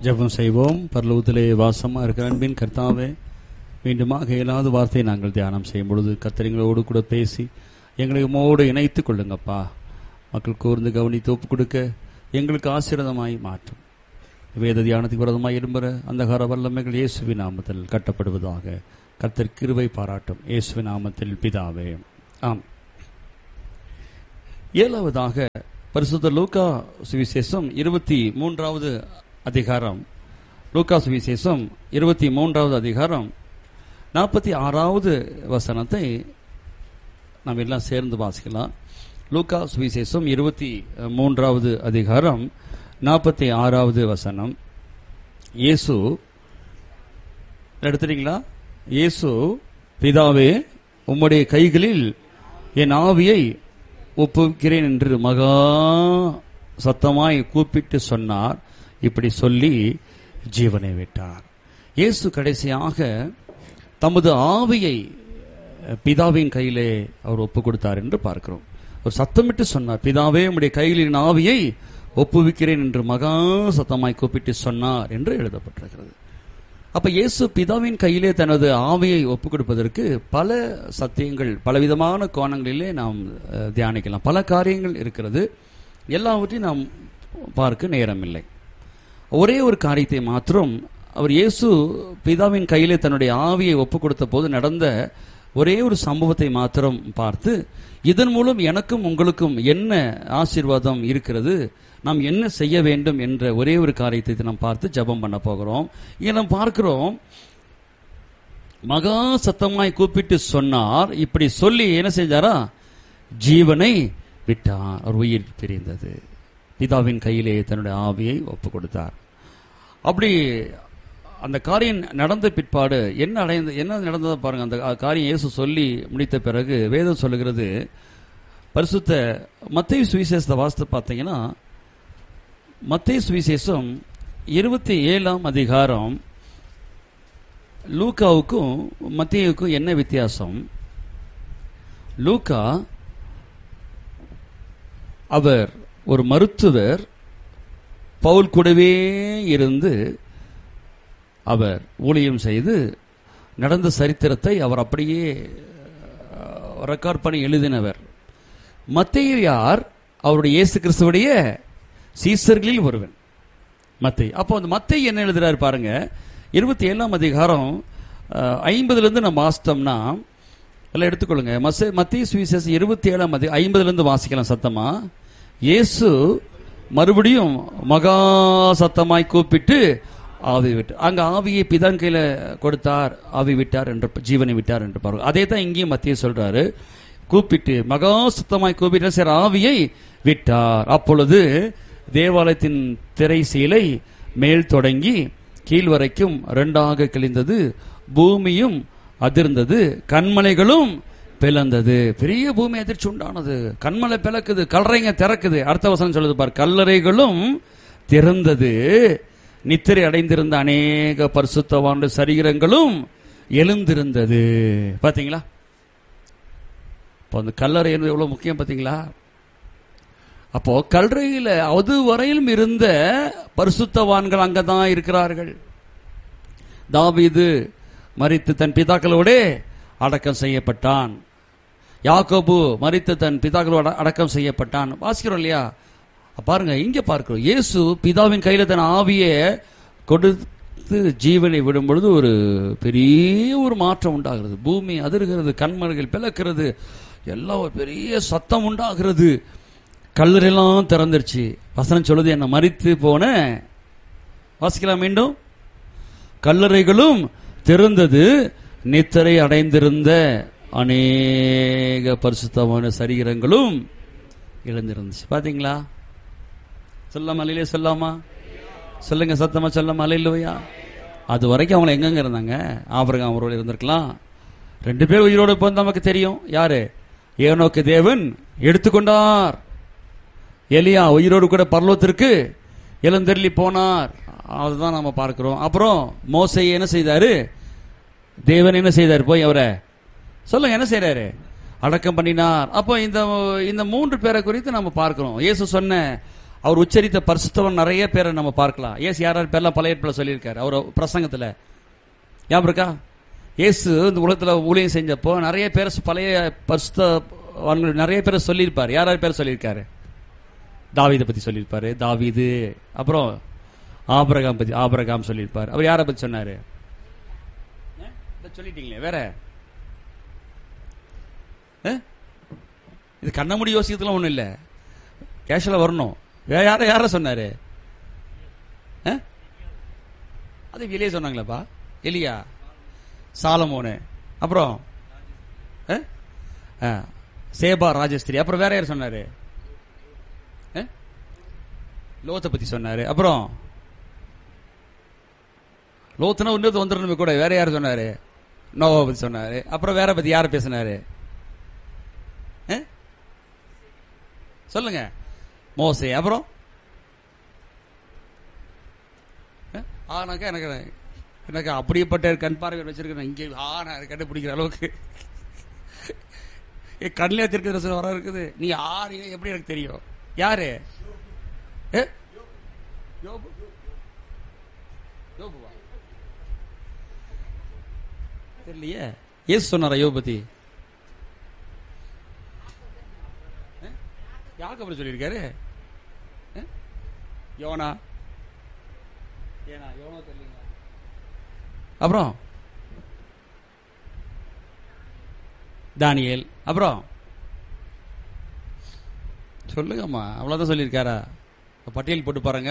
ஜெபம் செய்வோம் பரலோகத்திலே வாசமா இருக்கிற அன்பின் கர்த்தாவே மீண்டுமாக இயலாத வார்த்தையை நாங்கள் தியானம் செய்யும் பொழுது கத்தரிங்களோடு கூட பேசி எங்களை உமோடு இணைத்துக் கொள்ளுங்கப்பா மக்கள் கூர்ந்து கவனித்து ஒப்பு கொடுக்க எங்களுக்கு ஆசீர்வாதமாய் மாற்றும் வேத தியானத்துக்கு விரதமாய் இரும்புற அந்தகார வல்லமைகள் இயேசுவின் நாமத்தில் கட்டப்படுவதாக கர்த்தர் கிருபை பாராட்டும் இயேசுவின் நாமத்தில் பிதாவே ஆம் ஏழாவதாக பரிசுத்த லூக்கா சுவிசேஷம் இருபத்தி மூன்றாவது அதிகாரம் லூக்கா சுவிசேஷம் இருபத்தி மூன்றாவது அதிகாரம் நாற்பத்தி ஆறாவது வசனத்தை நாம் எல்லாம் சேர்ந்து வாசிக்கலாம் லூக்கா சுவிசேஷம் இருபத்தி மூன்றாவது அதிகாரம் நாற்பத்தி ஆறாவது வசனம் இயேசு எடுத்துறீங்களா இயேசு பிதாவே உம்முடைய கைகளில் என் ஆவியை ஒப்புவிக்கிறேன் என்று மகா சத்தமாய் கூப்பிட்டு சொன்னார் இப்படி சொல்லி ஜீவனை விட்டார் இயேசு கடைசியாக தமது ஆவியை பிதாவின் கையிலே அவர் ஒப்பு கொடுத்தார் என்று பார்க்கிறோம் ஒரு சத்தமிட்டு சொன்னார் பிதாவே உம்முடைய கையில் என் ஆவியை ஒப்புவிக்கிறேன் என்று மகா சத்தமாய் கூப்பிட்டு சொன்னார் என்று எழுதப்பட்டிருக்கிறது அப்ப இயேசு பிதாவின் கையிலே தனது ஆவியை ஒப்புக் கொடுப்பதற்கு பல சத்தியங்கள் பலவிதமான கோணங்களிலே நாம் அஹ், தியானிக்கலாம் பல காரியங்கள் இருக்கிறது எல்லாவற்றையும் நாம் பார்க்க நேரமில்லை ஒரே ஒரு காரியத்தை மாத்திரம் அவர் இயேசு பிதாவின் கையிலே தன்னுடைய ஆவியை ஒப்புக் கொடுத்த போது நடந்த ஒரே ஒரு சம்பவத்தை மாத்திரம் பார்த்து இதன் மூலம் எனக்கும் உங்களுக்கும் என்ன ஆசீர்வாதம் இருக்கிறது நாம் என்ன செய்ய வேண்டும் என்ற ஒரே ஒரு காரியத்தை நாம் பார்த்து ஜெபம் பண்ண போகிறோம் இங்க நாம் பார்க்கிறோம் மகா சத்தமாய் கூப்பிட்டு சொன்னார் இப்படி சொல்லி என்ன செஞ்சாரா ஜீவனை விட்டார் அவர் உயிர் பிரிந்தது பிதாவின் கையிலே தன்னுடைய ஆவியை ஒப்பு கொடுத்தார் அப்படி அந்த காரியம் நடந்த பிற்பாடு என்ன அடைந்த என்ன நடந்ததை பாருங்க அந்த காரியம் இயேசு சொல்லி முடித்த பிறகு வேதம் சொல்லுகிறது பரிசுத்த மத்திய சுவிசேஷத்தை வாசித்து பார்த்தீங்கன்னா மத்திய சுவிசேஷம் இருபத்தி ஏழாம் அதிகாரம் லூக்காவுக்கும் மத்தியுக்கும் என்ன வித்தியாசம் லூக்கா அவர் ஒரு மருத்துவர் பவுல் கூடவே இருந்து அவர் ஊழியம் செய்து நடந்த சரித்திரத்தை அவர் அப்படியே ரெக்கார்ட் பண்ணி எழுதினவர் மத்தேயு யார் அவருடைய இயேசு கிறிஸ்துவுடைய சீசர்களில் ஒருவன் மத்தை அப்போ அந்த மத்தை என்ன எழுதுறாரு பாருங்க இருபத்தி ஏழாம் அதிகாரம் அஹ், ஐம்பதுல இருந்து நம்ம வாசித்தோம்னா எல்லாம் எடுத்துக்கொள்ளுங்க மச மத்திய சுவிசேஷம் இருபத்தி ஏழாம் அதி ஐம்பதுல இருந்து வாசிக்கலாம் சத்தமா இயேசு மறுபடியும் மகா சத்தமாய் கூப்பிட்டு ஆவி விட்டு அங்க ஆவியை பிதான் கையில கொடுத்தார் ஆவி விட்டார் என்று ஜீவனை விட்டார் என்று பாருங்க அதே தான் இங்கேயும் மத்திய சொல்றாரு கூப்பிட்டு மகா சுத்தமாய் கூப்பிட்டு சரி ஆவியை விட்டார் அப்பொழுது தேவாலயத்தின் திரை சீலை மேல் தொடங்கி கீழ் வரைக்கும் ரெண்டாக கிழிந்தது பூமியும் அதிர்ந்தது கண்மலைகளும் பிளந்தது பெரிய பூமி அதிர்ச்சி உண்டானது கண்மலை பிளக்குது கல்லறைங்க திறக்குது அடுத்த வசனம் சொல்லுது பார் கல்லறைகளும் திறந்தது நித்திரை அடைந்திருந்த அநேக பரிசுத்தவாண்டு சரீரங்களும் எழுந்திருந்தது பாத்தீங்களா இப்போ அந்த கல்லறை என்பது எவ்வளவு முக்கியம் பாத்தீங்களா அப்போ கல்லறையில அது வரையிலும் இருந்த பரிசுத்தவான்கள் அங்கதான் இருக்கிறார்கள் தாவீது மரித்து தன் பிதாக்களோட அடக்கம் செய்யப்பட்டான் யாக்கோபு மரித்து தன் பிதாக்களோட அடக்கம் செய்யப்பட்டான் வாசிக்கிறோம் இல்லையா பாருங்க இங்க பார்க்கிறோம் இயேசு பிதாவின் கையில தன் ஆவியை கொடுத்து ஜீவனை விடும் பொழுது ஒரு பெரிய ஒரு மாற்றம் உண்டாகிறது பூமி அதிர்கிறது கண்மலைகள் பிளக்கிறது எல்லாம் ஒரு பெரிய சத்தம் உண்டாகிறது கல்லறையெல்லாம் திறந்துருச்சு வசனம் சொல்லுது என்ன மறித்து போன வாசிக்கலாம் மீண்டும் கல்லறைகளும் திறந்தது நித்திரை அடைந்திருந்த அநேக பரிசுத்தமான சரீரங்களும் எழுந்திருந்துச்சு பாத்தீங்களா சொல்லாம அலையிலே சொல்லாமா சொல்லுங்க சத்தமா சொல்லாம அலையிலையா அது வரைக்கும் அவங்க எங்கெங்க இருந்தாங்க ஆபரகம் அவரோடு இருந்திருக்கலாம் ரெண்டு பேர் உயிரோடு இப்போ நமக்கு தெரியும் யாரு ஏனோக்கு தேவன் எடுத்துக்கொண்டார் எலியா உயிரோடு கூட பரலோகத்திற்கு இளந்தெருளி போனார் அதுதான் நம்ம பார்க்கிறோம் அப்புறம் மோசை என்ன செய்தாரு தேவன் என்ன செய்தார் போய் அவரை சொல்லுங்க என்ன செய்யறாரு அடக்கம் பண்ணினார் அப்போ இந்த இந்த மூன்று பேரை குறித்து நம்ம பார்க்கிறோம் இயேசு சொன்ன அவர் உச்சரித்த பரிசுத்தவன் நிறைய பேரை நம்ம பார்க்கலாம் ஏசு யார் யார் பேர்லாம் பழைய ஏற்பாடுல சொல்லியிருக்காரு அவர் பிரசங்கத்துல ஞாபகம் இருக்கா இயேசு இந்த உலகத்துல ஊழியம் செஞ்சப்போ நிறைய பேர் பழைய பரிசுத்தவான்கள் நிறைய பேரை சொல்லியிருப்பார் யார் யார் பேர் சொல்லியிருக்காரு தாவீதை பத்தி சொல்லியிருப்பாரு தாவீது அப்புறம் ஆபரகாம் பத்தி ஆபரகாம் சொல்லியிருப்பார் அவர் யாரை பத்தி சொன்னாரு அஹ்? இதை சொல்லிட்டீங்களே வேற அஹ்? இது கண்ண முடி யோசிக்கிறதுலாம் ஒண்ணும் இல்ல கேஷுவலா வரணும் வேற யார யார சொன்னாரு அஹ்? அது வெளியே சொன்னாங்களேப்பா எலியா சாலமோனு அப்புறம் அஹ்? அஹ், சேபா ராஜஸ்திரி அப்புறம் வேற யார் சொன்னாரு அஹ்? லோத்தை பத்தி சொன்னாரு அப்புறம் லோத்துனா இன்னொரு வந்துடணுமே கூட வேற யார் சொன்னாரு நோவா பத்தி சொன்னாரு அப்புறம் வேற பத்தி யார பேசினாரு அஹ்? சொல்லுங்க மோசே அப்புறம் அஹ்? ஆனாக்கா எனக்கு எனக்கு அப்படியேப்பட்ட கண் பார்வை வச்சிருக்கேன் இங்கே ஆ நான் கண்டுபிடிக்கிற அளவுக்கு என் கண்ணிலே திருக்க வர இருக்குது நீ ஆறு எப்படி எனக்கு தெரியும் யாரு ஏ? யோபு யோபுவா தெரியலையே ஏசு சொன்னாரா யோபு பத்தி யாக்கபுரம் சொல்லியிருக்காரு அஹ்? யோனா ஏனா யோனா தெரியலீங்க அப்புறம் தானியேல் அப்புறம் சொல்லுங்கம்மா அவ்வளவுதான் சொல்லியிருக்காரா பட்டியல் போட்டு பாருங்க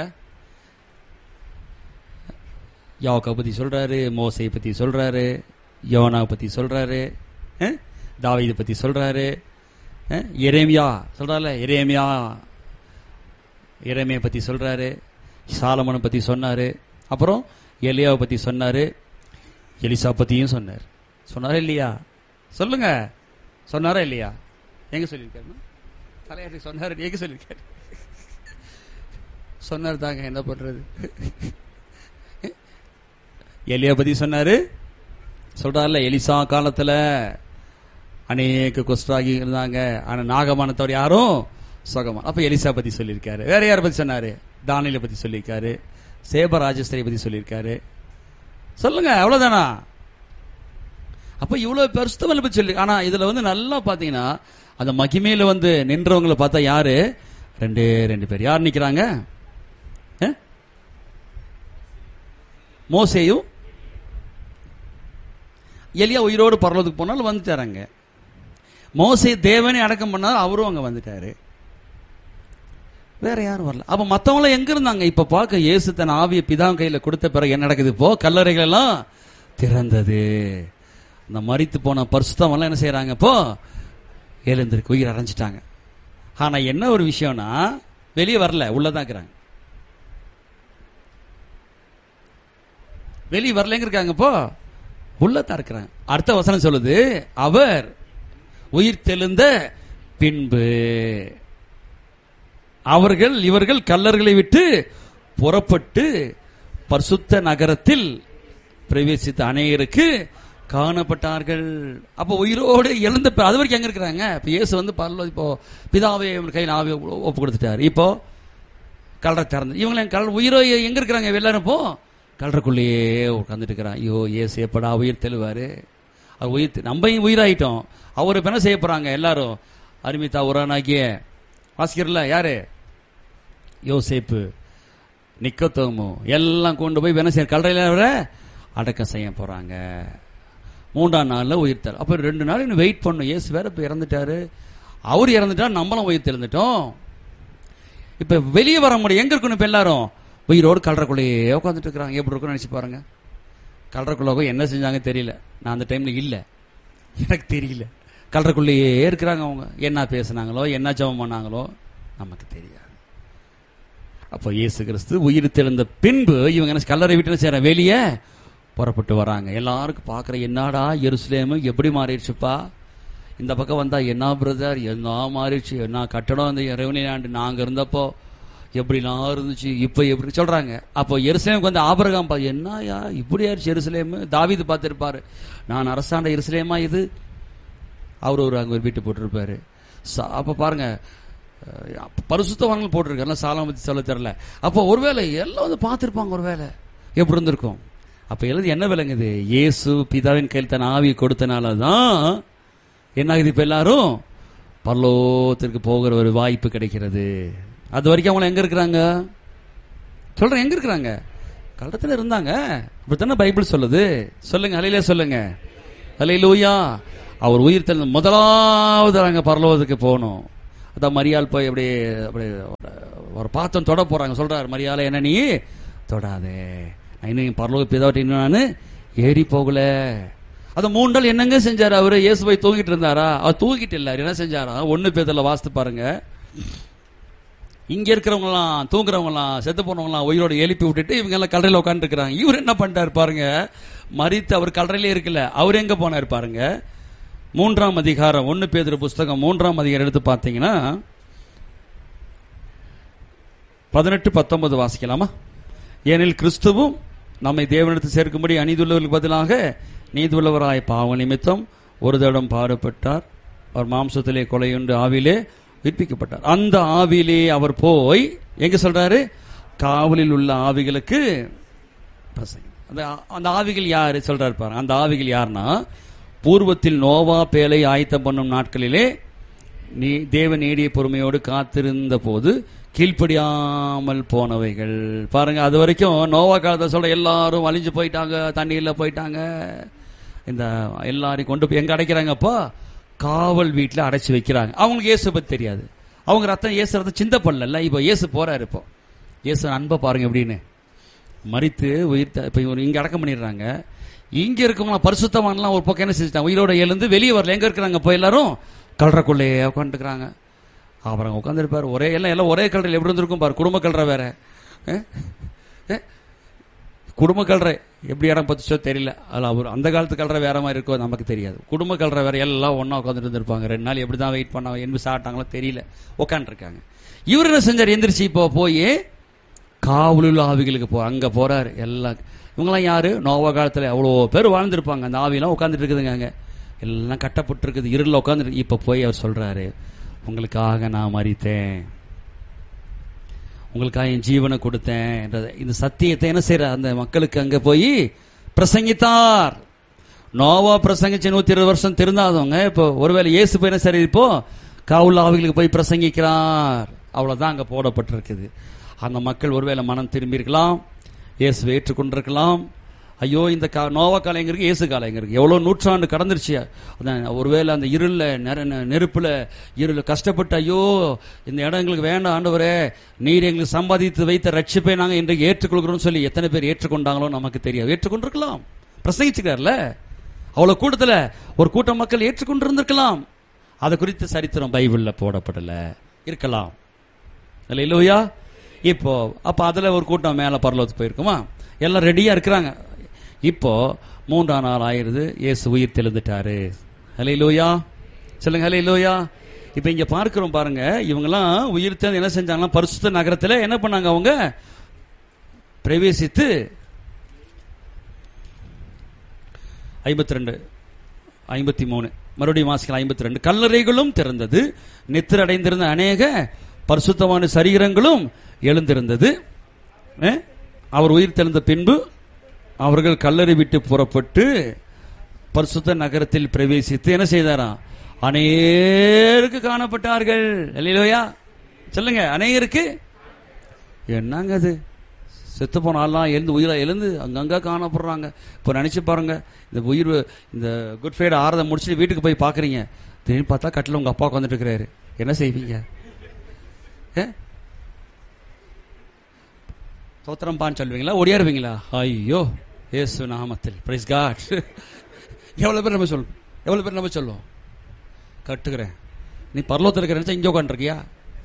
யாக்கா பத்தி சொல்றாரு மோசை பத்தி சொல்றாரு யோனா பத்தி சொல்றாரு அஹ்? தாவீது பத்தி சொல்றாரு அஹ்? எரேமியா சொல்றாருல எரேமியா எரேமியா பத்தி சொல்றாரு சாலமனை பத்தி சொன்னாரு அப்புறம் எலியாவை பத்தி சொன்னாரு எலிசா பத்தியும் சொன்னார் சொன்னாரா இல்லையா சொல்லுங்க சொன்னாரா இல்லையா எங்க சொல்லியிருக்காரு தலையாரி சொன்னாரு எங்க சொல்லியிருக்காரு சொன்னார் தாங்க என்ன பண்றது எலியா பத்தி சொன்னாரு சொல்றாருல எலிசா காலத்துல அநேக குஸ்டாகி இருந்தாங்க ஆனா நாகமானத்தவர் யாரும் சுகமா அப்ப எலிசா பத்தி சொல்லியிருக்காரு வேற யார பத்தி சொன்னாரு தானியலை பத்தி சொல்லியிருக்காரு சேப ராஜஸ்திரி பத்தி சொல்லியிருக்காரு சொல்லுங்க அவ்வளவுதானா அப்ப இவ்வளவு பெருசுத்தவங்களை பத்தி சொல்லி ஆனா இதுல வந்து நல்லா பாத்தீங்கன்னா அந்த மகிமையில வந்து நின்றவங்களை பார்த்தா யாரு ரெண்டே ரெண்டு பேர் யார் நிக்கிறாங்க அஹ்? மோசேயும் எலியா உயிரோடு பரலோகத்துக்கு போனாலும் வந்துட்டாராங்க மோசே தேவனை அடக்கம் பண்ணாலும் அவரும் அங்க வந்துட்டாரு வேற யாரும் வரல அப்ப மத்தவங்க எங்க இருந்தாங்க இப்ப பார்க்க இயேசு தன் ஆவிய பிதான் கையில கொடுத்த பிறகு என்ன நடக்குது இப்போ கல்லறைகள் எல்லாம் திறந்தது அந்த மரித்து போன பரிசுத்தம் எல்லாம் என்ன செய்யறாங்க இப்போ எழுந்திருக்கு உயிர் அரைஞ்சிட்டாங்க ஆனா என்ன ஒரு விஷயம்னா வெளியே வரல உள்ளதான் இருக்கிறாங்க வெளியே வரலங்க இருக்காங்க இப்போ உள்ளதான் இருக்கிறாங்க அடுத்த வசனம் சொல்லுது அவர் உயிர் தெழுந்த பின்பு அவர்கள் இவர்கள் கல்லர்களை விட்டு புறப்பட்டு பரிசுத்த நகரத்தில் பிரவேசித்த அநேகருக்கு காணப்பட்டார்கள் அப்போ உயிரோடு எழுந்த பி- அது வரைக்கும் எங்க இருக்கிறாங்க இப்ப இயேசு வந்து பரலோ இப்போ பிதாவை இவர் கையில் ஆவி ஒப்பு கொடுத்துட்டாரு இப்போ கல்லறை திறந்து இவங்க என் கல் உயிரோ எங்க இருக்கிறாங்க எல்லாரும் இப்போ கல்லறைக்குள்ளேயே உட்காந்துட்டு இருக்கிறான் ஐயோ ஏசு எப்படா உயிர் தெளிவாரு அவர் உயிர் தெ- நம்ம உயிராயிட்டோம் அவர் இப்ப என்ன செய்ய போறாங்க எல்லாரும் அருமிதா உரானாகிய வாசிக்கிறல யாரு யோசேப்பு நிக்கத்தோமு எல்லாம் கொண்டு போய் என்ன செய்ய கல்லறையில அவரை அடக்கம் செய்ய போறாங்க மூன்றாம் நாள்ல உயிர் தர அப்ப ரெண்டு நாள் இன்னும் வெயிட் பண்ணும் இயேசு வேற இப்ப இறந்துட்டாரு அவர் இறந்துட்டா நம்மளும் உயிர் தெழுந்துட்டோம் இப்ப வெளியே வர முடியும் எங்க இருக்கணும் இப்ப எல்லாரும் உயிரோடு கல்லறைக்குள்ளேயே உட்காந்துட்டு இருக்கிறாங்க எப்படி இருக்கும்னு நினைச்சு பாருங்க கல்லறைக்குள்ள போய் என்ன செஞ்சாங்க தெரியல நான் அந்த டைம்ல இல்ல எனக்கு தெரியல கல்லறைக்குள்ளேயே இருக்கிறாங்க அவங்க என்ன பேசுனாங்களோ என்ன ஜெபம் பண்ணாங்களோ நமக்கு தெரியாது அப்போ இயேசு கிறிஸ்து உயிர் தெழுந்த பின்பு இவங்க என்ன கல்லறை விட்டு சேர வெளியே புறப்பட்டு வராங்க எல்லாருக்கும் பார்க்குற என்னடா எருசலேமு எப்படி மாறிடுச்சுப்பா இந்த பக்கம் வந்தா என்ன பிரதர் என்ன மாறிடுச்சு என்ன கட்டடம் அந்த ரெவனிலாண்டு நாங்க இருந்தப்போ எப்படிலாம் இருந்துச்சு இப்ப எப்படி சொல்றாங்க அப்போ எருசலேமுக்கு வந்து ஆபரகாம் பா என்னயா இப்படி ஆயிடுச்சு எருசலேமு தாவீது பார்த்திருப்பாரு நான் அரசாண்ட எருசலேமா இது அவர் ஒரு அங்க ஒரு வீட்டு போட்டிருப்பாரு ச- அப்ப பாருங்க பரிசுத்தவான்கள் போட்டிருக்காங்க சாலம் பத்தி சொல்ல தெரியல அப்போ ஒருவேளை எல்லாம் வந்து பார்த்துருப்பாங்க ஒருவேளை எப்படி இருந்திருக்கும் அப்ப எழுதி என்ன விளங்குது இயேசு பிதாவின் கையில் தன் ஆவியை கொடுத்தனால தான் என்ன ஆகுது இப்ப எல்லாரும் பரலோகத்திற்கு போகிற ஒரு வாய்ப்பு கிடைக்கிறது அது வரைக்கும் அவங்க எங்க இருக்கிறாங்க சொல்றேன் எங்க இருக்கிறாங்க கள்ளத்துல இருந்தாங்க இப்படித்தானே பைபிள் சொல்லுது சொல்லுங்க அலையிலே சொல்லுங்க அலையிலூயா அவர் உயிர் தெழுந்த முதலாவது அங்க பரலோகத்துக்கு போகணும் அதான் மரியாள் போய் அப்படியே அப்படியே ஒரு பாத்தம் தொட போறாங்க சொல்றாரு மரியாதை என்ன நீ தொடாதே நான் இன்னும் பரலோக பிதாவட்டி இன்னும் நான் ஏறி போகல அந்த மூணு நாள் என்னங்க செஞ்சாரு அவரு இயேசு போய் தூங்கிட்டு இருந்தாரா அவர் தூங்கிட்டு இல்ல என்ன செஞ்சாரா ஒண்ணு பேதல வாசித்து பாருங்க இங்க இருக்கிறவங்கலாம் தூங்குறவங்கலாம் செத்து போனவங்கலாம் உயிரோட எழுப்பி விட்டுட்டு இவங்க எல்லாம் கல்லறையில உட்கார்ந்து இருக்கிறாங்க இவர் என்ன பண்ணிட்டாரு பாருங்க மறித்து அவர் கல்லறையிலே இருக்குல்ல அவர் எங்க போனார் பாருங்க மூன்றாம் அதிகாரம் ஒன்னு பேதுரு புஸ்தகம் மூன்றாம் அதிகாரம் எடுத்து பார்த்தீங்கன்னா பதினெட்டு பத்தொன்பது வாசிக்கலாமா ஏனில் கிறிஸ்துவும் நம்மை தேவனிடத்தில் சேர்க்கும்படி அநீதுள்ளவர்களுக்கு பதிலாக நீதியுள்ளவராய் பாவ நிமித்தம் ஒரு தடம் பாடுபட்டார் அவர் மாம்சத்திலே கொலையுண்டு ஆவிலே உயிர்ப்பிக்கப்பட்டார் அந்த ஆவிலே அவர் போய் எங்க சொல்றாரு காவலில் உள்ள ஆவிகளுக்கு பிரசங்கி அந்த அந்த ஆவிகள் யாரு சொல்றாரு பாருங்க அந்த ஆவிகள் யாருன்னா பூர்வத்தில் நோவா பேலை ஆயத்தம் பண்ணும் நாட்களிலே நீ தேவ நீடிய பொறுமையோடு காத்திருந்த போது கீழ்ப்படியாமல் போனவைகள் பாருங்க அது வரைக்கும் நோவா காலத்தை சொல்ற எல்லாரும் அழிஞ்சு போயிட்டாங்க தண்ணியில போயிட்டாங்க இந்த எல்லாரையும் கொண்டு போய் எங்க அடைக்கிறாங்கப்பா காவல் வீட்டில் அடைச்சு வைக்கிறாங்க அவங்களுக்கு இயேசு பத்தி தெரியாது அவங்க ரத்தம் இயேசு ரத்தம் சிந்த பண்ணல இப்போ இயேசு போறாரு இப்போ இயேசு அன்பை பாருங்க எப்படின்னு மறித்து உயிர் இப்போ இவர் இங்க அடக்கம் பண்ணிடுறாங்க இங்க இருக்கவங்க பரிசுத்தவான்லாம் ஒரு பக்கம் என்ன செஞ்சுட்டாங்க உயிரோட எழுந்து வெளியே வரல எங்க இருக்கிறாங்க இப்போ எல்லாரும் கல்றக்குள்ளேயே உட்காந்துருக்காங்க அப்புறம் உட்காந்துருப்பாரு ஒரே எல்லாம் எல்லாம் ஒரே கல்றையில் எப்படி இருந்திருக்கும் பாரு குடும்ப கல்ற வேற அஹ்? அஹ்? குடும்ப கல்ற எப்படி இடம் பத்துச்சோ தெரியல அதில் அவர் அந்த காலத்து கல்ற வேற மாதிரி இருக்கோ நமக்கு தெரியாது குடும்ப கல்ற வேற எல்லாம் ஒண்ணா உட்காந்துட்டு இருந்திருப்பாங்க ரெண்டு நாள் எப்படி தான் வெயிட் பண்ணாங்க என்ன சாப்பிட்டாங்களோ தெரியல உட்காந்துருக்காங்க இவர் என்ன செஞ்சார் எந்திரிச்சு இப்போ போய் காவலுள்ள ஆவிகளுக்கு போ அங்க போறாரு எல்லாம் இவங்கெல்லாம் யாரு நோவா காலத்துல அவ்வளோ பேர் வாழ்ந்திருப்பாங்க அந்த ஆவியெல்லாம் உட்காந்துட்டு இருக்குதுங்க அங்க எல்லாம் கட்டப்பட்டு இருக்குது இருளில் உட்காந்துட்டு இப்ப போய் அவர் சொல்றாரு உங்களுக்காக நான் மறித்தேன் உங்களுக்காக என் ஜீவனை கொடுத்தேன் என்றது இந்த சத்தியத்தை என்ன செய்யற அந்த மக்களுக்கு அங்க போய் பிரசங்கித்தார் நோவா பிரசங்கிச்சு நூத்தி இருபது வருஷம் திருந்தாதவங்க இப்போ ஒருவேளை இயேசு போய் என்ன சரி இப்போ காவுல ஆவிகளுக்கு போய் பிரசங்கிக்கிறார் அவ்வளவுதான் அங்க போடப்பட்டிருக்குது அந்த மக்கள் ஒருவேளை மனம் திரும்பி இருக்கலாம் இயேசுவை ஏற்றுக்கொண்டிருக்கலாம் ஐயோ இந்த கா நோவா காலம் எங்க இருக்கு இயேசு காலம் எங்க இருக்கு எவ்வளவு நூற்றாண்டு கடந்துருச்சு அதான் ஒருவேளை அந்த இருள்ல நெர- நெ- நெருப்புல இருள் கஷ்டப்பட்டு ஐயோ இந்த இடம் எங்களுக்கு வேண்டாம் ஆண்டவரே நீர் எங்களுக்கு சம்பாதித்து வைத்த ரட்சிப்பை நாங்க இன்றைக்கு ஏற்றுக்கொள்கிறோம்னு சொல்லி எத்தனை பேர் ஏற்றுக்கொண்டாங்களோ நமக்கு தெரியாது ஏற்றுக்கொண்டிருக்கலாம் பிரசங்கிச்சுக்கார்ல அவ்வளவு கூட்டத்துல ஒரு கூட்டம் மக்கள் ஏற்றுக்கொண்டு இருந்திருக்கலாம் அது குறித்து சரித்திரம் பைபிள்ல போடப்படல இருக்கலாம் இல்ல இல்லையா இப்போ அப்ப அதுல ஒரு கூட்டம் மேல பரலோகத்துக்கு போயிருக்குமா எல்லாம் ரெடியா இருக்கிறாங்க இப்போ மூன்றாம் நாள் ஆயிருது இயேசு உயிர் தெழுந்துட்டாரு ஹலே லோயா சொல்லுங்க ஹலே லோயா இப்ப இங்க பார்க்கிறோம் பாருங்க இவங்கெல்லாம் உயிர் தெழுந்து என்ன செஞ்சாங்கன்னா பரிசுத்த நகரத்துல என்ன பண்ணாங்க அவங்க பிரவேசித்து ஐம்பத்தி ரெண்டு ஐம்பத்தி மூணு மறுபடியும் வாசிக்கலாம் ஐம்பத்தி ரெண்டு கல்லறைகளும் திறந்தது நித்திரடைந்திருந்த அநேக பரிசுத்தமான சரீரங்களும் எழுந்திருந்தது அஹ், அவர் உயிர் தெழுந்த பின்பு அவர்கள் கல்லறை விட்டு புறப்பட்டு பரிசுத்த நகரத்தில் பிரவேசித்து என்ன செய்தாராம் அநேருக்கு காணப்பட்டார்கள் இல்லையா சொல்லுங்க அநேகருக்கு என்னங்க அது செத்து போன ஆள்லாம் எழுந்து உயிரை எழுந்து அங்கங்க காணப்படுறாங்க இப்போ நினைச்சு பாருங்க இந்த உயிர் இந்த குட் ஃப்ரைடே ஆறதை முடிச்சுட்டு வீட்டுக்கு போய் பாக்குறீங்க திடீர்னு பார்த்தா கட்டில் உங்க அப்பா உட்காந்துட்டு இருக்கிறாரு என்ன செய்வீங்க ஏ? தோத்திரம்பான்னு சொல்லுவீங்களா ஓடியாருவீங்களா ஐயோ ஏசு நாமத்தில் பிரைஸ் காட் எவ்வளவு பேர் நம்ம சொல்லுவோம் எவ்வளவு பேர் நம்ம சொல்லுவோம் கட்டுக்கிறேன் நீ பரலோகத்தில் இருக்கிற நினைச்சா இங்கே உட்காந்துருக்கியா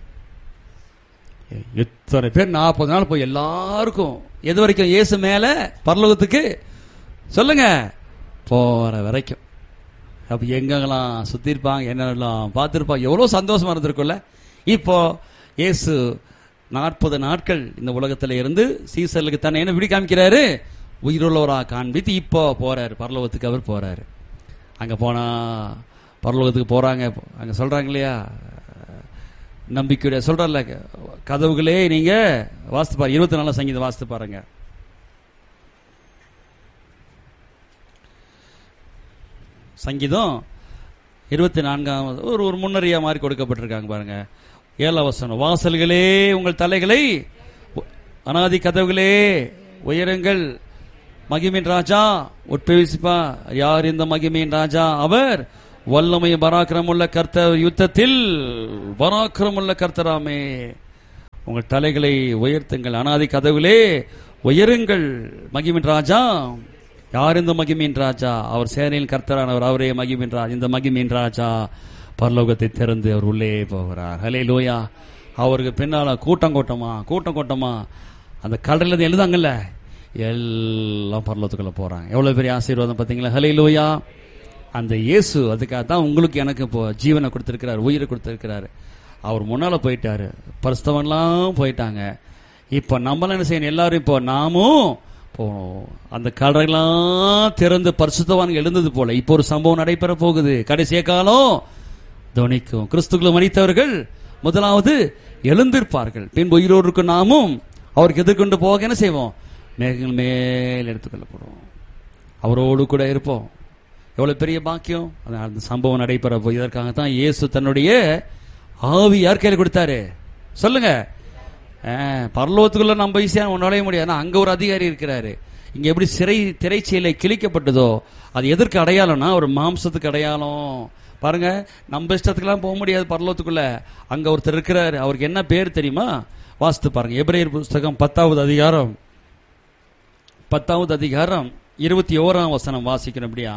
எத்தனை பேர் நாற்பது நாள் போய் எல்லாருக்கும் எது வரைக்கும் இயேசு மேல பரலோகத்துக்கு சொல்லுங்க போற வரைக்கும் அப்ப எங்கெங்கெல்லாம் சுத்தி இருப்பாங்க என்னெல்லாம் பார்த்திருப்பாங்க எவ்வளவு சந்தோஷமா இருந்திருக்கும்ல இப்போ இயேசு நாற்பது நாட்கள் இந்த உலகத்துல இருந்து சீசர்களுக்கு தன்னை என்ன விடி காமிக்கிறாரு உயிருள்ளவரா காண்பித்து இப்போ போறாரு பரலோகத்துக்கு அவர் போறாரு அங்க போனா பரலோகத்துக்கு போறாங்க அங்க சொல்றாங்க இல்லையா நம்பிக்கையுடைய சொல்றல கதவுகளே நீங்க வாசித்து பாருங்க இருபத்தி நாலாம் சங்கீதம் வாசித்து பாருங்க சங்கீதம் இருபத்தி நான்காம் ஒரு ஒரு முன்னறியா மாதிரி கொடுக்கப்பட்டிருக்காங்க பாருங்க ஏழாம் வசனம் வாசல்களே உங்கள் தலைகளை உ- அனாதி கதவுகளே உயருங்கள் மகிமின் ராஜா உட்பிரவேசிப்பா யார் இந்த மகிமையின் ராஜா அவர் வல்லமை பராக்கிரமுள்ள கர்த்தர் யுத்தத்தில் பராக்கிரமுள்ள கர்த்தராமே உங்கள் தலைகளை உயர்த்துங்கள் அனாதி கதவுகளே உயருங்கள் மகிமின் ராஜா யார் இந்த மகிமின் ராஜா அவர் சேனையில் கர்த்தரானவர் அவரே மகிமின் ராஜா இந்த மகிமின் ராஜா பரலோகத்தை திறந்து அவர் உள்ளே போகிறார் ஹலே லோயா அவருக்கு பின்னால கூட்டம் கூட்டமா கூட்டம் கூட்டமா அந்த கடல்ல இருந்து எழுதாங்கல்ல எல்லாம் பரலோகத்துக்குள்ள போறாங்க எவ்வளவு பெரிய ஆசீர்வாதம் பாத்தீங்களா ஹலே லோயா அந்த இயேசு அதுக்காக தான் உங்களுக்கு எனக்கு இப்போ ஜீவனை கொடுத்திருக்கிறார் உயிரை கொடுத்திருக்கிறாரு அவர் முன்னால போயிட்டாரு பரிசுத்தவன்லாம் போயிட்டாங்க இப்போ நம்மளாம் என்ன செய்யணும் எல்லாரும் இப்போ நாமும் போகணும் அந்த கடலாம் திறந்து பரிசுத்தவான்கள் எழுந்தது போல இப்போ ஒரு சம்பவம் நடைபெற போகுது கடைசிய காலம் துணிக்கும் கிறிஸ்துக்குள்ள மறித்தவர்கள் முதலாவது எழுந்திருப்பார்கள் பின்பு உயிரோருக்கு நாமும் அவருக்கு எதிர்கொண்டு போக என்ன செய்வோம் மேகங்கள் மேல் எடுத்துக்கொள்ளப்படுவோம் அவரோடு கூட இருப்போம் எவ்வளவு பெரிய பாக்கியம் அது அந்த சம்பவம் நடைபெற போய் இதற்காக தான் இயேசு தன்னுடைய ஆவி யார் கையில் கொடுத்தாரு சொல்லுங்க ஆ, பரலோகத்துக்குள்ள நம்ம ஈஸியா நுழைய முடியாது ஆனா அங்க ஒரு அதிகாரி இருக்கிறாரு இங்க எப்படி சிறை திரைச்சீலை கிழிக்கப்பட்டதோ அது எதற்கு அடையாளம்னா ஒரு மாம்சத்துக்கு அடையாளம் பாருங்க நம்ம இஷ்டத்துக்கெல்லாம் போக முடியாது பரலோகத்துக்குள்ள அங்க ஒருத்தர் இருக்கிறாரு அவருக்கு என்ன பேர் தெரியுமா வாசித்து பாருங்க எபிரேயர் புஸ்தகம் பத்தாவது அதிகாரம் பத்தாவது அதிகாரம் இருபத்தி ஓராம் வசனம் வாசிக்கணும் அப்படியா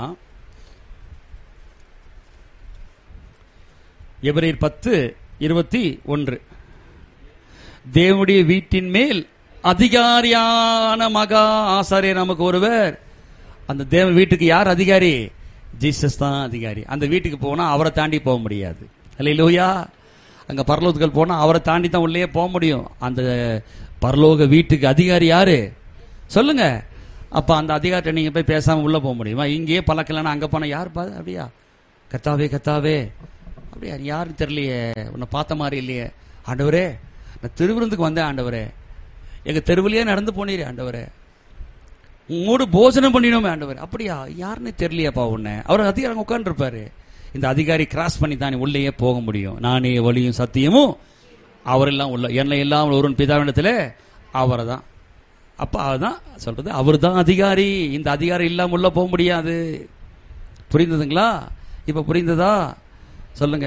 எபிரேயர் பத்து இருபத்தி ஒன்று தேவனுடைய வீட்டின் மேல் அதிகாரியான மகா ஆசாரியர் நமக்கு ஒருவர் அந்த தேவ வீட்டுக்கு யார் அதிகாரி ஜீசஸ் தான் அதிகாரி அந்த வீட்டுக்கு போனா அவரை தாண்டி போக முடியாது அல்லையா அங்க பரலோகத்துக்கு போனா அவரை தாண்டி தான் உள்ளே போக முடியும் அந்த பரலோக வீட்டுக்கு அதிகாரி யாரு சொல்லுங்க அப்ப அந்த அதிகாரிட்ட நீங்க போய் பேசாம உள்ள போக முடியுமா இங்கேயே பழக்கலன்னா அங்க போனா யார் பா அப்படியா கத்தாவே கத்தாவே அப்படியா நீ யாருன்னு தெரியலையே உன்னை பார்த்த மாதிரி இல்லையே ஆண்டவரே நான் திருவிருந்துக்கு வந்தேன் ஆண்டவரே எங்க தெருவிலேயே நடந்து போனீரே ஆண்டவரே உங்களோடு போஜனம் பண்ணினோமே ஆண்டவர் அப்படியா யாருன்னு தெரியலையாப்பா உன்னை அவர் அதிகாரம் உட்காந்துருப்பாரு இந்த அதிகாரி கிராஸ் பண்ணி தான் நீ உள்ளேயே போக முடியும் நானே வழியும் சத்தியமும் அவரெல்லாம் உள்ள என்னை இல்லாமல் ஒருவன் பிதாவிடத்தில் அவரை தான் அப்ப அதுதான் சொல்றது அவர் தான் அதிகாரி இந்த அதிகாரம் இல்லாம உள்ள போக முடியாது புரிந்ததுங்களா இப்ப புரிந்ததா சொல்லுங்க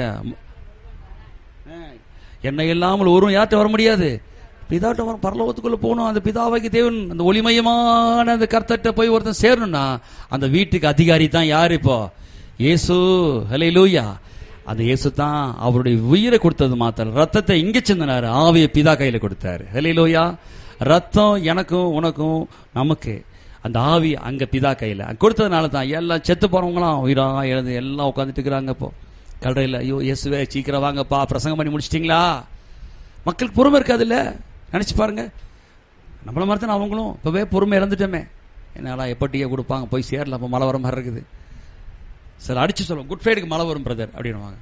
என்னை இல்லாமல் ஒருவன் யார்கிட்ட வர முடியாது பிதாட்ட வர பரலோகத்துக்குள்ள போகணும் அந்த பிதாவாகி தேவன் அந்த ஒளிமயமான அந்த கர்த்தட்ட போய் ஒருத்தன் சேரணும்னா அந்த வீட்டுக்கு அதிகாரி தான் யார் இப்போ இயேசு ஹலே லூயா அந்த இயேசு தான் அவருடைய உயிரை கொடுத்தது மாத்திரம் ரத்தத்தை இங்க சிந்தினாரு ஆவிய பிதா கையில கொடுத்தாரு ஹலே லூயா ரத்தம் எனக்கும் உனக்கும் நமக்கு அந்த ஆவி அங்க பிதா கையில கொடுத்ததுனால தான் எல்லாம் செத்து போறவங்களாம் உயிரா எழுந்து எல்லாம் உட்காந்துட்டு இருக்கிறாங்க இப்போ கல்றையில் ஐயோ இயேசுவே சீக்கிரம் வாங்கப்பா பிரசங்கம் பண்ணி முடிச்சிட்டிங்களா மக்களுக்கு பொறுமை இருக்காதுல்ல நினைச்சு பாருங்க நம்மள மாதிரி தானே அவங்களும் இப்பவே பொறுமை இழந்துட்டோமே என்னால எப்போ டீயை கொடுப்பாங்க போய் சேரல அப்போ மழை வர மாதிரி இருக்குது சார் அடிச்சு சொல்லுவோம் குட் ஃப்ரைடுக்கு மழை வரும் பிரதர் அப்படின்னுவாங்க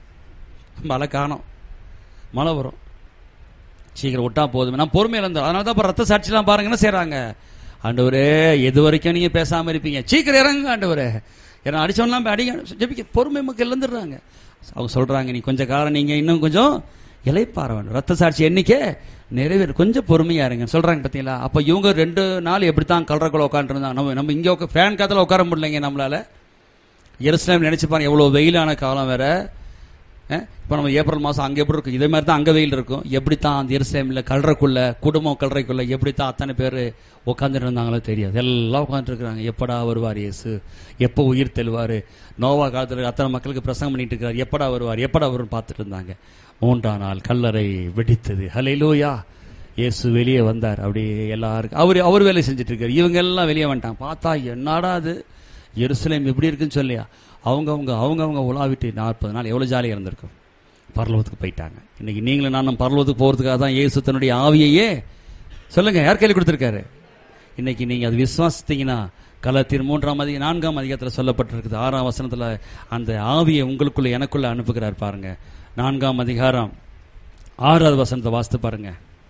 மழை காணும் மழை வரும் சீக்கிரம் விட்டா போதும் நான் பொறுமை இழந்தோம் அதனால தான் இப்போ ரத்த சாட்சிலாம் பாருங்க என்ன செய்றாங்க ஆண்டவரே எது வரைக்கும் நீங்க பேசாம இருப்பீங்க சீக்கிரம் இறங்குங்க ஆண்டவரே ஏன்னா அடிச்சவன்லாம் போய் அடிக்க ஜெபிக்க பொறுமை மக்கள் இழந்துடுறாங்க அவங்க சொல்றாங்க நீ கொஞ்சம் காலம் நீங்க இன்னும் கொஞ்சம் இலைப்பாற வேண்டும் ரத்த சாட்சி எண்ணிக்கை நிறைவேறு கொஞ்சம் பொறுமையா இருங்க சொல்றாங்க பாத்தீங்களா அப்ப இவங்க ரெண்டு நாள் எப்படித்தான் கலரக்குள்ள உட்காந்துருந்தாங்க நம்ம நம்ம இங்க உட்கா ஃபேன் காத்துல உட்கார முடியலைங்க நம்மளால எருசலேம் நினைச்சு பாருங்க எவ்வளவு வெயிலான காலம் வேற அஹ், இப்ப நம்ம ஏப்ரல் மாசம் அங்க எப்படி இருக்கும் இதே மாதிரி தான் அங்க வெயில் இருக்கும் எப்படித்தான் அந்த எருசலேம்ல கல்றக்குள்ள குடும்பம் கல்றைக்குள்ள எப்படித்தான் அத்தனை பேர் உட்காந்துட்டு இருந்தாங்களோ தெரியாது எல்லாம் உட்காந்துட்டு இருக்காங்க எப்படா வருவார் இயேசு எப்போ உயிர் தெழுவாரு நோவா காலத்துல அத்தனை மக்களுக்கு பிரசங்கம் பண்ணிட்டு இருக்காரு எப்படா வருவார் எப்படா வரும்னு பார்த்துட்டு இருந்தாங்க மூன்றாம் நாள் கல்லறை வெடித்தது ஹalleluya இயேசு வெளியே வந்தார் அப்படியே எல்லாருக்கும் அவர் அவர் வேலை செஞ்சுட்டு இருக்காரு இவங்க எல்லாம் வெளியே வந்துட்டாங்க பார்த்தா என்னடா அது எருசலேம் எப்படி இருக்குன்னு சொல்லியா அவங்க அவங்க அவங்க அவங்க உலாவிட்டு நாற்பது நாள் எவ்வளவு ஜாலியாக இருந்திருக்கும் பரலோகத்துக்கு போயிட்டாங்க இன்னைக்கு நீங்களும் நானும் பரலோகத்துக்கு போறதுக்காக தான் இயேசு தன்னுடைய ஆவியையே சொல்லுங்க யார் கையில் கொடுத்திருக்காரு இன்னைக்கு நீங்க அது விசுவாசித்தீங்கன்னா கலத்தின் மூன்றாம் அதிக நான்காம் அதிகாரத்தில் சொல்லப்பட்டிருக்குது ஆறாம் வசனத்துல அந்த ஆவியை உங்களுக்குள்ள எனக்குள்ள அனுப்புகிறார் பாருங்க நான்காம் அதிகாரம் ஆறாவது வசனத்தை வாசித்து பாருங்க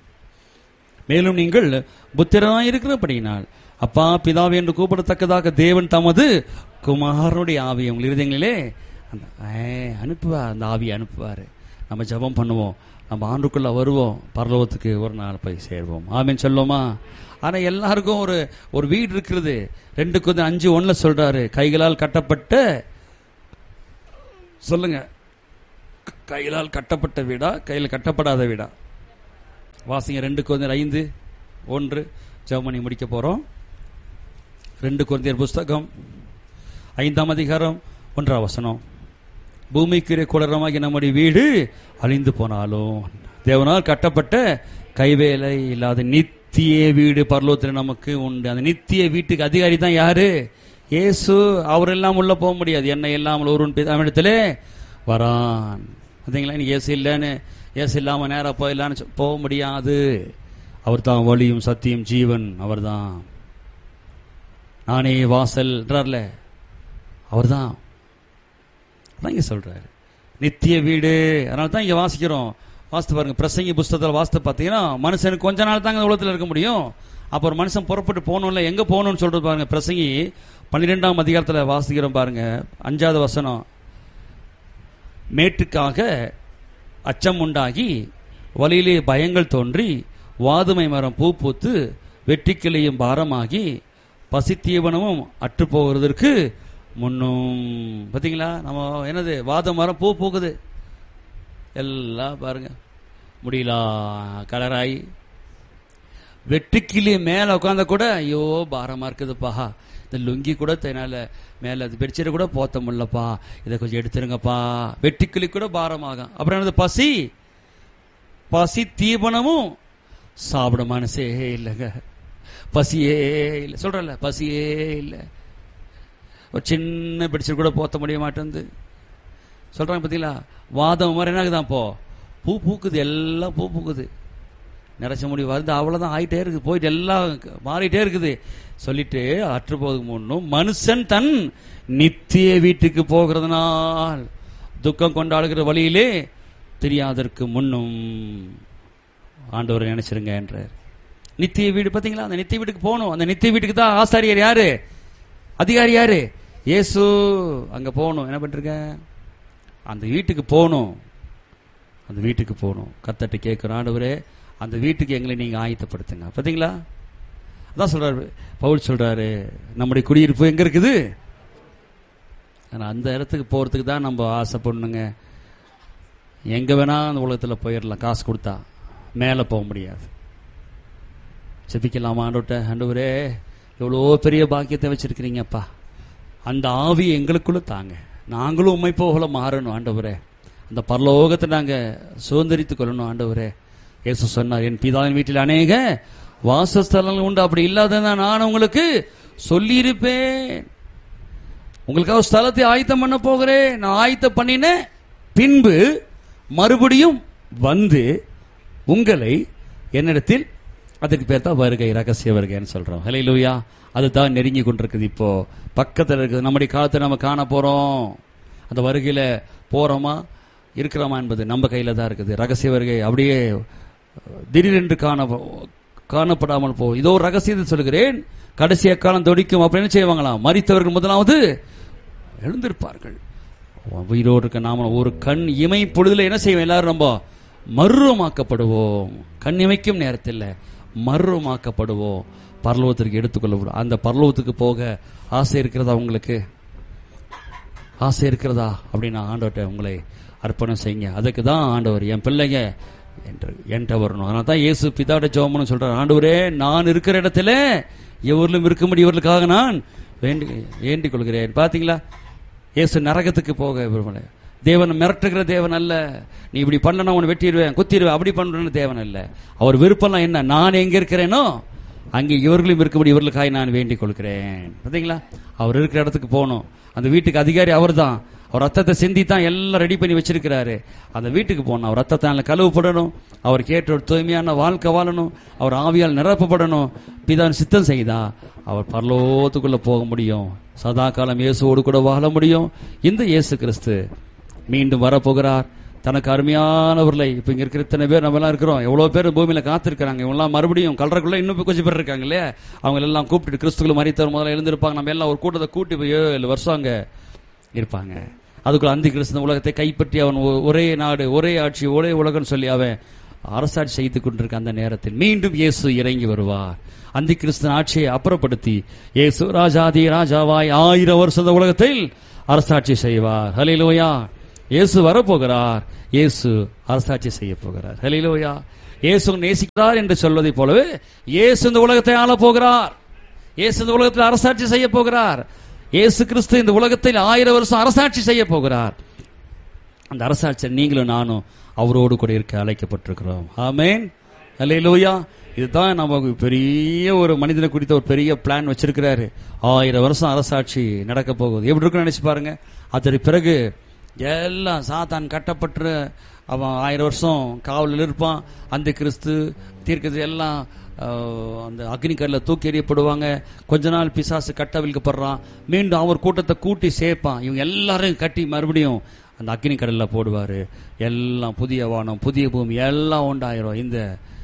மேலும் நீங்கள் புத்திரனாய் இருக்கிறபடியினால் அப்பா பிதாவே என்று கூப்பிடத்தக்கதாக தேவன் தமது குமாரனுடைய ஆவியை உங்கள் இருதயங்களிலே அந்த ஏ, அனுப்புவார் அந்த ஆவியை அனுப்புவார் நம்ம ஜெபம் பண்ணுவோம் நம்ம ஆண்டுக்குள்ள வருவோம் பரலோகத்துக்கு ஒரு நாள் போய் சேர்வோம் ஆமீன் சொல்லுவோமா ஆனா எல்லாருக்கும் ஒரு ஒரு வீடு இருக்கிறது ரெண்டு கொஞ்சம் அஞ்சு ஒண்ணுல சொல்றாரு கைகளால் கட்டப்பட்ட சொல்லுங்க க- கைகளால் கட்டப்பட்ட வீடா கையில் கட்டப்படாத வீடா வாசிங்க ரெண்டு குழந்தையர் ஐந்து ஒன்று ஜெபமணி முடிக்க போறோம் ரெண்டு குழந்தையர் புஸ்தகம் ஐந்தாம் அதிகாரம் ஒன்றாம் வசனம் பூமிக்குரிய குளரமாகி நம்முடைய வீடு அழிந்து போனாலும் தேவனால் கட்டப்பட்ட கைவேலை இல்லாத நித்திய வீடு பரலோகத்தில் நமக்கு உண்டு அந்த நித்திய வீட்டுக்கு அதிகாரி தான் யாரு இயேசு அவர் எல்லாம் உள்ள போக முடியாது என்ன இல்லாமல் ஒருவன் இடத்துல வரான் பார்த்தீங்களா நீ இயேசு இல்லைன்னு இயேசு இல்லாம நேரா போயிடலான்னு சொ- போக முடியாது அவர் தான் வழியும் சத்தியம் ஜீவன் அவர்தான் நானே வாசல்ன்றார்ல அவர்தான் அதான் இங்க சொல்றாரு நித்திய வீடு அதனால தான் இங்க வாசிக்கிறோம் வாசித்து பாருங்க பிரசங்கி புஸ்தகத்தில் வாசித்து பார்த்தீங்கன்னா மனுஷனுக்கு கொஞ்ச நாள் தாங்க இந்த உலகத்தில் இருக்க முடியும் அப்போ ஒரு மனுஷன் புறப்பட்டு போகணும்ல எங்க போகணும்னு சொல்றது பாருங்க பிரசங்கி பன்னிரெண்டாம் அதிகாரத்தில் வாசிக்கிறோம் பாருங்க அஞ்சாவது வசனம் மேட்டுக்காக அச்சம் உண்டாகி வழியிலே பயங்கள் தோன்றி வாதுமை மரம் பூ பூத்து வெற்றிக்கிளையும் பாரமாகி பசித்தீவனமும் அற்று போகிறதற்கு முன்னும் பார்த்தீங்களா நம்ம என்னது வாத மரம் பூ பூக்குது எல்லாம் பாருங்க முடியலா கலராகி வெட்டுக்கிளி மேல உட்காந்த கூட ஐயோ பாரமா இருக்குதுப்பா இந்த லுங்கி கூட என்னால மேல அது பெட்ஷீட் கூட போத்த முடியலப்பா இதை கொஞ்சம் எடுத்துருங்கப்பா வெட்டுக்கிளி கூட பாரமாகும் அப்புறம் என்னது பசி பசி தீபனமும் சாப்பிட மனசே இல்லைங்க பசியே இல்லை சொல்றல பசியே இல்லை ஒரு சின்ன பெட்ஷீட் கூட போத்த முடிய மாட்டேங்குது சொல்றாங்க பார்த்தீங்களா வாதம் மாதிரி என்ன ஆகுதான் இப்போ பூ பூக்குது எல்லாம் பூ பூக்குது நிறைச்ச முடி வந்து அவ்வளவுதான் ஆயிட்டே இருக்குது போயிட்டு எல்லாம் மாறிட்டே இருக்குது சொல்லிட்டு அற்று போதுக்கு முன்னும் மனுஷன் தன் நித்திய வீட்டுக்கு போகிறதுனால் துக்கம் கொண்டாடுகிற வழியிலே தெரியாதற்கு முன்னும் ஆண்டவரை நினைச்சிருங்க என்றார் நித்திய வீடு பாத்தீங்களா அந்த நித்திய வீட்டுக்கு போகணும் அந்த நித்திய வீட்டுக்கு தான் ஆசாரியர் யாரு அதிகாரி யாரு இயேசு அங்க போகணும் என்ன பண்றீங்க அந்த வீட்டுக்கு போகணும் அந்த வீட்டுக்கு போகணும் கத்தட்டு கேட்கிறோம் ஆண்டவரே அந்த வீட்டுக்கு எங்களை நீங்க ஆயத்தப்படுத்துங்க பாத்தீங்களா அதான் சொல்றாரு பவுல் சொல்றாரு நம்முடைய குடியிருப்பு எங்க இருக்குது ஆனா அந்த இடத்துக்கு போறதுக்கு தான் நம்ம ஆசைப்படணுங்க எங்க வேணா அந்த உலகத்துல போயிடலாம் காசு கொடுத்தா மேலே போக முடியாது செபிக்கலாமா ஆண்டோட்ட ஆண்டவரே எவ்வளோ பெரிய பாக்கியத்தை வச்சிருக்கிறீங்கப்பா அந்த ஆவி எங்களுக்குள்ள தாங்க நாங்களும் உண்மை போகல மாறணும் ஆண்டவரே அந்த பரலோகத்தை நாங்க சுதந்திரித்துக் கொள்ளணும் ஆண்டவரே இயேசு சொன்னார் என் பிதாவின் வீட்டில் அநேக வாசஸ்தலங்கள் உண்டு அப்படி இல்லாததான் நான் உங்களுக்கு சொல்லியிருப்பேன் உங்களுக்காக ஸ்தலத்தை ஆயத்தம் பண்ண போகிறேன் நான் ஆயத்தம் பண்ணின பின்பு மறுபடியும் வந்து உங்களை என்னிடத்தில் அதுக்கு பேர் தான் வருகை ரகசிய வருகைன்னு சொல்றோம் ஹலே லூயா அதுதான் நெருங்கி கொண்டிருக்குது இப்போ பக்கத்தில் இருக்குது நம்முடைய காலத்தை நம்ம காண போறோம் அந்த வருகையில போறோமா இருக்கிறோமா என்பது நம்ம கையில தான் இருக்குது ரகசிய வருகை அப்படியே திடீரென்று காண காணப்படாமல் போ இதோ ஒரு ரகசியத்தை சொல்கிறேன் கடைசி காலம் தொடிக்கும் அப்படின்னு செய்வாங்களாம் மறித்தவர்கள் முதலாவது எழுந்திருப்பார்கள் உயிரோடு இருக்க நாம ஒரு கண் இமை பொழுதுல என்ன செய்வோம் எல்லாரும் நம்ம மர்வமாக்கப்படுவோம் கண் இமைக்கும் நேரத்தில் மர்வமாக்கப்படுவோம் பரலோகத்திற்கு எடுத்துக்கொள்ள அந்த பரலோகத்துக்கு போக ஆசை இருக்கிறதா உங்களுக்கு ஆசை இருக்கிறதா அப்படின்னு ஆண்டவர்கிட்ட உங்களை அர்ப்பணம் செய்யுங்க அதுக்கு தான் ஆண்டவர் என் பிள்ளைங்க என்று என்கிட்ட வரணும் அதனால தான் இயேசு பிதாட ஜோமனு சொல்றார் ஆண்டவரே நான் இருக்கிற இடத்துல எவரிலும் இருக்கும்படி இவர்களுக்காக நான் வேண்டி வேண்டிக் கொள்கிறேன் பாத்தீங்களா இயேசு நரகத்துக்கு போக விரும்பல தேவன் மிரட்டுகிற தேவன் அல்ல நீ இப்படி பண்ணனா உன்னை வெட்டிடுவேன் குத்திடுவேன் அப்படி பண்றேன்னு தேவன் அல்ல அவர் விருப்பம்லாம் என்ன நான் எங்க இருக்கிறேனோ அங்கே இவர்களும் இருக்கும்படி இவர்களுக்காக நான் வேண்டிக் கொள்கிறேன் பார்த்தீங்களா அவர் இருக்கிற இடத்துக்கு போகணும் அந்த வீட்டுக்கு அதிகாரி அவர் தான் அவர் ரத்தத்தை சிந்தி தான் எல்லாம் ரெடி பண்ணி வச்சிருக்கிறாரு அந்த வீட்டுக்கு போகணும் அவர் ரத்தத்தை நல்ல கழுவுப்படணும் அவர் கேட்ட ஒரு தூய்மையான வாழ்க்கை வாழணும் அவர் ஆவியால் நிரப்பப்படணும் பிதான் சித்தம் செய்தா அவர் பரலோகத்துக்குள்ள போக முடியும் சதா காலம் இயேசுவோடு கூட வாழ முடியும் இந்த இயேசு கிறிஸ்து மீண்டும் வரப்போகிறார் தனக்கு அருமையானவர்களை இப்ப இங்க இருக்கிற இத்தனை பேர் நம்ம எல்லாம் இருக்கிறோம் எவ்வளவு பேர் பூமியில காத்திருக்கிறாங்க இவங்கெல்லாம் மறுபடியும் கல்றக்குள்ள இன்னும் இப்ப கொஞ்சம் பேர் இருக்காங்க இல்லையா அவங்க எல்லாம் கூப்பிட்டு கிறிஸ்துக்குள்ள மறித்தவர் முதல்ல எழுந்திருப்பாங்க நம்ம எல்லாம் ஒரு கூட்டத்தை கூட்டி போய் ஏழு வருஷம் அங்க இருப்பாங்க அதுக்குள்ள அந்தி கிறிஸ்து உலகத்தை கைப்பற்றி அவன் ஒ- ஒரே நாடு ஒரே ஆட்சி ஒரே உலகம் சொல்லி அவன் அரசாட்சி செய்து கொண்டிருக்க அந்த நேரத்தில் மீண்டும் இயேசு இறங்கி வருவார் அந்தி கிறிஸ்தன் ஆட்சியை அப்புறப்படுத்தி இயேசு ராஜாதி ராஜாவாய் ஆயிரம் வருஷம் இந்த உலகத்தில் அரசாட்சி செய்வார் ஹலிலோயா இயேசு வரப்போகிறார் இயேசு அரசாட்சி செய்ய போகிறார் ஹலிலோயா இயேசு நேசிக்கிறார் என்று சொல்வதைப் போலவே இயேசு இந்த உலகத்தை ஆளப் போகிறார் இயேசு இந்த உலகத்தில் அரசாட்சி செய்ய போகிறார் இயேசு கிறிஸ்து இந்த உலகத்தில் ஆயிரம் வருஷம் அரசாட்சி செய்ய போகிறார் அந்த அரசாட்சியில் நீங்களும் நானும் அவரோடு கூட இருக்க அழைக்கப்பட்டிருக்கிறோம் ஆமென் அல்லேலூயா இதுதான் நமக்கு பெரிய ஒரு மனிதனை குறித்த ஒரு பெரிய பிளான் வச்சிருக்கிறாரு ஆயிரம் வருஷம் அரசாட்சி நடக்க போகுது எப்படி இருக்குன்னு நினைச்சு பாருங்க அதற்கு பிறகு எல்லாம் சாத்தான் கட்டப்பட்டு அவன் ஆயிரம் வருஷம் காவலில் இருப்பான் அந்த கிறிஸ்து தீர்க்கது எல்லாம் அஹ், அந்த அக்னிக்கல்ல தூக்கி எறியப்படுவாங்க கொஞ்ச நாள் பிசாசு கட்டவிழ்க்கப்படுறான் மீண்டும் அவர் கூட்டத்தை கூட்டி சேர்ப்பான் இவங்க எல்லாரையும் கட்டி மறுபடியும் அந்த அக்னி கடல்ல போடுவாரு எல்லாம் புதிய வானம் புதிய பூமி எல்லாம் உண்டாயிரும் இந்த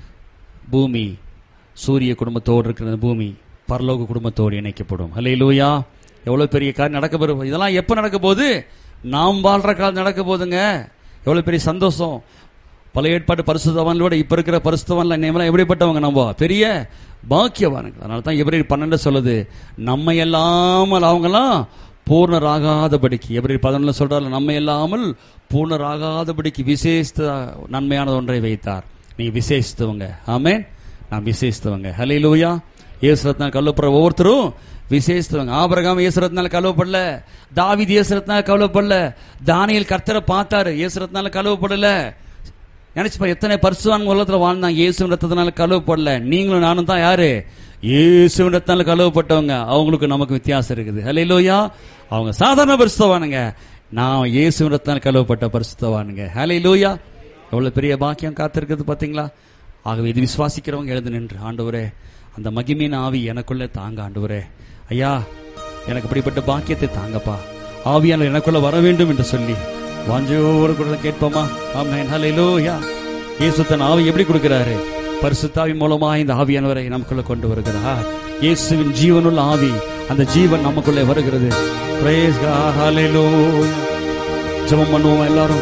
பூமி சூரிய குடும்பத்தோடு இருக்கிற இந்த பூமி பரலோக குடும்பத்தோடு இணைக்கப்படும் அல்லேலூயா எவ்வளவு பெரிய காரியம் நடக்க போகுது இதெல்லாம் எப்ப நடக்க போகுது நாம் வாழ்ற காலம் நடக்க போகுதுங்க எவ்வளவு பெரிய சந்தோஷம் பல ஏற்பாடு பரிசுத்தவான்களோட இப்ப இருக்கிற பரிசுத்தவான்ல நேமெல்லாம் எப்படிப்பட்டவங்க நம்ம பெரிய பாக்கியவானுங்க அதனால தான் எவரேர் பன்னெண்டு சொல்லுது நம்ம இல்லாமல் அவங்கெல்லாம் பூர்ணராகாதபடிக்கு எவரேர் பதினொன்று சொல்றாரு நம்ம இல்லாமல் பூர்ணராகாதபடிக்கு விசேஷ நன்மையான ஒன்றை வைத்தார் நீங்க விசேஷித்தவங்க ஆமென் நான் விசேஷித்தவங்க ஹலே லூயா ஏசுரத்னால் கல்லுப்புற ஒவ்வொருத்தரும் விசேஷித்தவங்க ஆபரகாம் ஏசுரத்னால கழுவப்படல தாவித் ஏசுரத்னால கழுவப்படல தானியல் கர்த்தரை பார்த்தாரு ஏசுரத்னால கழுவப்படல நினைச்சுப்பா எத்தனை பரிசுவான் உலகத்துல வாழ்ந்தாங்க இயேசு ரத்தத்தினால கழுவப்படல நீங்களும் நானும் தான் யாரு இயேசு ரத்தத்தினால கழுவப்பட்டவங்க அவங்களுக்கு நமக்கு வித்தியாசம் இருக்குது ஹalleluya அவங்க சாதாரண பரிசுத்தவானுங்க நான் இயேசு ரத்தத்தினால கழுவப்பட்ட பரிசுத்தவானுங்க ஹalleluya எவ்வளவு பெரிய பாக்கியம் காத்திருக்குது பாத்தீங்களா ஆகவே இது விசுவாசிக்கிறவங்க எழுந்து நின்று ஆண்டவரே அந்த மகிமையின் ஆவி எனக்குள்ளே தாங்க ஆண்டவரே ஐயா எனக்கு இப்படிப்பட்ட பாக்கியத்தை தாங்கப்பா ஆவியானவர் எனக்குள்ள வர வேண்டும் என்று சொல்லி வாஞ்சோடு குரலை கேட்போமா ஆமென் ஹalleluya இயேசு தன் ஆவி எப்படி கொடுக்கிறாரு பரிசுத்தாவி மூலமா இந்த ஆவியானவரை நமக்குள்ள கொண்டு வருகிறார் இயேசுவின் ஜீவனுள்ள ஆவி அந்த ஜீவன் நமக்குள்ளே வருகிறது praise god hallelujah ஜெபம் பண்ணுவோம் எல்லாரும்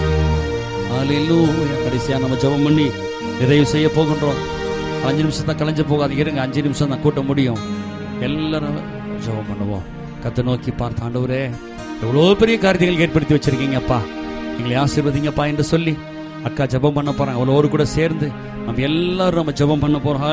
ஹalleluya கடைசியா நம்ம ஜெபம் பண்ணி நிறைவு செய்ய போகின்றோம் அஞ்சு நிமிஷம் தான் கலைஞ்சு போகாது இருங்க அஞ்சு நிமிஷம் தான் கூட்ட முடியும் எல்லாரும் ஜெபம் பண்ணுவோம் கத்தை நோக்கி பார்த்து ஆண்டவரே எவ்வளோ பெரிய காரியங்கள் ஏற்படுத்தி வச்சிருக்கீங்கப்பா எங்களை ஆசீர்வதிங்கப்பா என்று சொல்லி அக்கா ஜெபம் பண்ண போறாங்க அவ்வளோ கூட சேர்ந்து நம்ம எல்லாரும் நம்ம ஜெபம் பண்ண போறோம்